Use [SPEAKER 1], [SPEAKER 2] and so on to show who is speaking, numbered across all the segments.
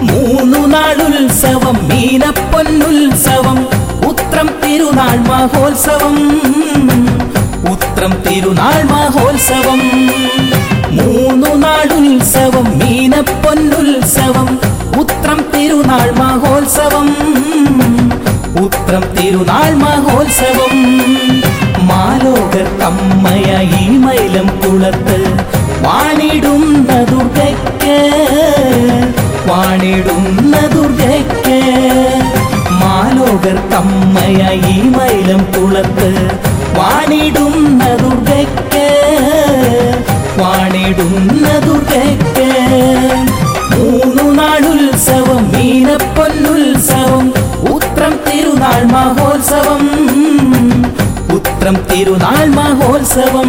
[SPEAKER 1] മൂന്നു നാളുത്സവം മീനപ്പൊന്നുത്സവം ഉത്രം തിരുനാൾ മഹോത്സവം ഉത്രം തിരുനാൾ മഹോത്സവം മൂന്നു നാളുത്സവം മീനപ്പൊന്നുത്സവം ഉത്രം തിരുനാൾ മഹോത്സവം ഉത്രം തിരുനാൾ മഹോത്സവം മാലോകർ കമ്മയ ഈ മൈലം കുളത്ത് വാണിടുന്ന ദുർഗയ്ക്ക് വാണിടുന്ന ദുർഗയ്ക്ക് മാലോകർ കമ്മയ ഈ മൈലം കുളത്ത് വാണിടുന്ന ദുർഗയ്ക്ക് വാണിടുന്ന ദുർഗയ്ക്ക് മൂന്നു നാളുത്സവം മീനപ്പൊന്നുത്സവം ഉത്രം തിരുനാൾ മഹോത്സവം ഉത്രം തിരുനാൾ മഹോത്സവം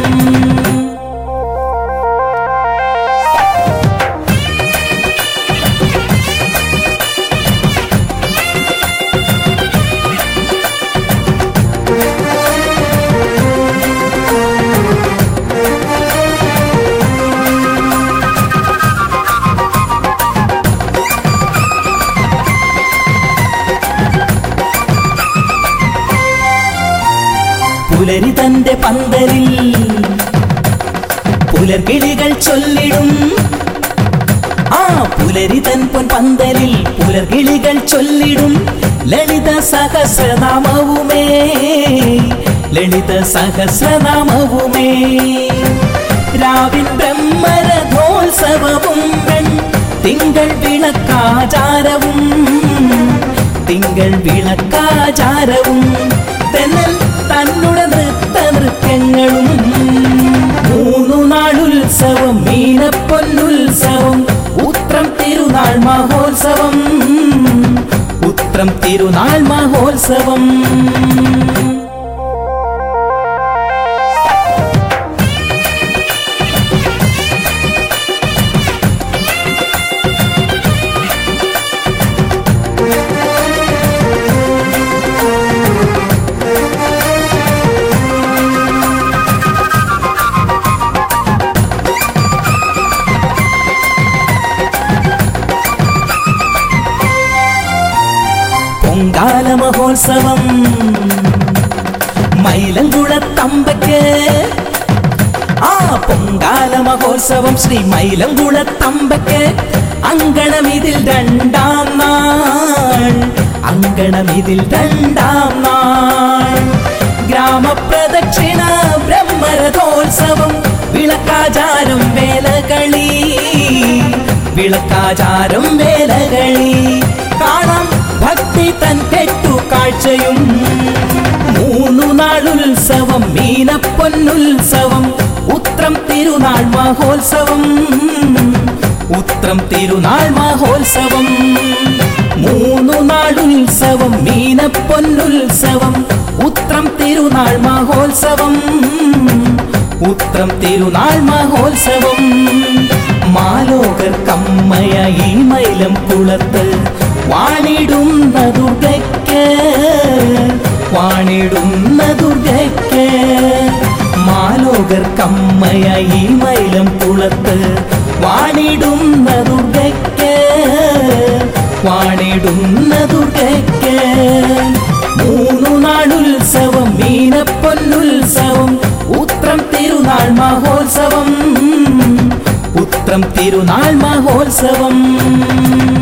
[SPEAKER 1] പുലരി തന്റെ പന്തലിൽ പുലർകിളികൾ ചൊല്ലിടും ആ പുലരി തൻ പൊൻ പന്തലിൽ പുലർകിളികൾ ചൊല്ലിടും ലളിത സഹസ്രനാമവുമേ ലളിത സഹസ്രനാമവുമേ രാവിൻ ബ്രഹ്മരഥോത്സവവും വെൺ തിങ്കൾ വിളക്കാചാരവും തിങ്കൾ വിളക്കാചാരവും തെന്നൽ തന്നുടെ നൃത്ത നൃത്യങ്ങളും മൂന്നു നാളുത്സവം മീനപ്പൊന്നുത്സവം ഉത്രം തിരുനാൾ മഹോത്സവം ഉത്രം തിരുനാൾ മഹോത്സവം പൊങ്കാല മഹോത്സവം മൈലംകുളത്തമ്പയ്ക്ക് ആ പൊങ്കാല മഹോത്സവം ശ്രീ മൈലംകുളത്തമ്പയ്ക്ക് അങ്കണമിതിൽ രണ്ടാം നാൾ അങ്കണമിതിൽ രണ്ടാം നാൾ ഗ്രാമപ്രദക്ഷിണ ബ്രഹ്മരഥോത്സവം വിളക്കാചാരം വേലകളി വിളക്കാചാരം വേലകളി കാണാം ഭക്തി തൻ കെട്ടു കാഴ്ചയും മൂന്നു നാളുത്സവം മീനപ്പൊന്നുത്സവം ഉത്രം തിരുനാൾ മഹോത്സവം ഉത്രം തിരുനാൾ മഹോത്സവം മൂന്നു നാളുത്സവം മീനപ്പൊന്നുത്സവം ഉത്രം തിരുനാൾ മഹോത്സവം ഉത്രം തിരുനാൾ മഹോത്സവം മാലോകർ കമ്മയ ഈ മൈലം കുളത്ത് വാണിടുന്ന ദുർഗയ്ക്ക് വാണിടുന്ന ദുർഗയ്ക്ക് മാലോകർ കമ്മയ ഈ മൈലം കുളത്ത് വാണിടുന്ന ദുർഗയ്ക്ക് വാണിടുന്ന ദുർഗയ്ക്ക് മൂന്നു നാളുത്സവം മീനപ്പൊന്നുത്സവം ഉത്രം തിരുനാൾ മഹോത്സവം ഉത്രം തിരുനാൾ മഹോത്സവം